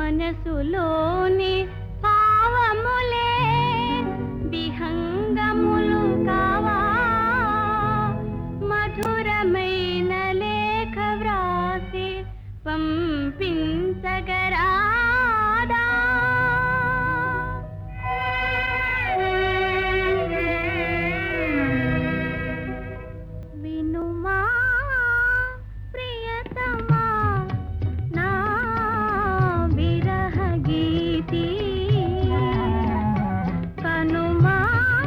మనసులోని భావములే విహంగములు కావా మధురమైన లేఖ వ్రాసి పంపించగరాదా వినుమా ప్రియతమా నా విరహ గీతి కనుమా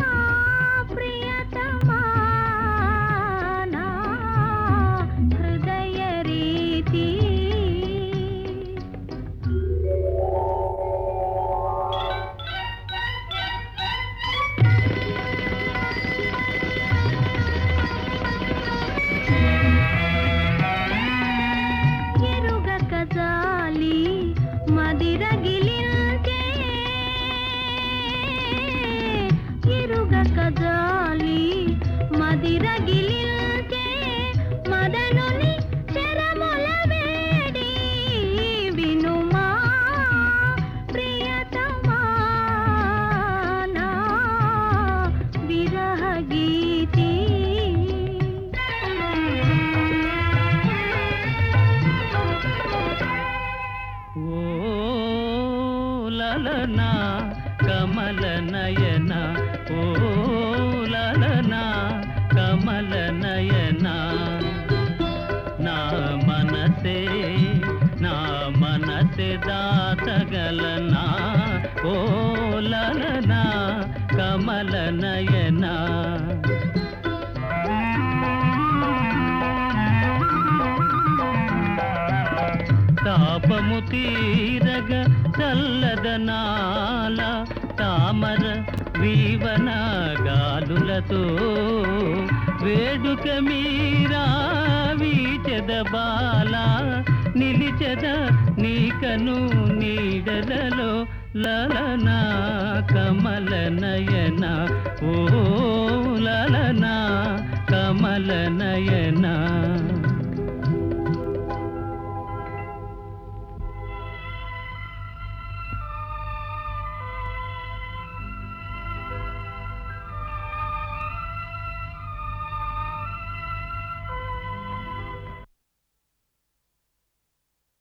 ప్రియతమా నా హృదయ రీతి ఎరుగక జాలి మదిరగిలించే ఎరుగక జాలి మదిరగిలించే మదనుని శరముల వేడి వినుమా ప్రియతమా నా విరహ గీతి ఓ లలనా కమల నయన ఓ లలనా కమల నయన నా మనసే నా మనసే దాతగలనా ఓ లలనా కమల నయనా తాపము తీరగ చల్లదనాల తామర వీవన గాలులతో వేడుక మీరా వీచెద బాల నిలిచెద నీకను నీడలలో లలనా కమల నయన ఓ లలనా కమల నయనా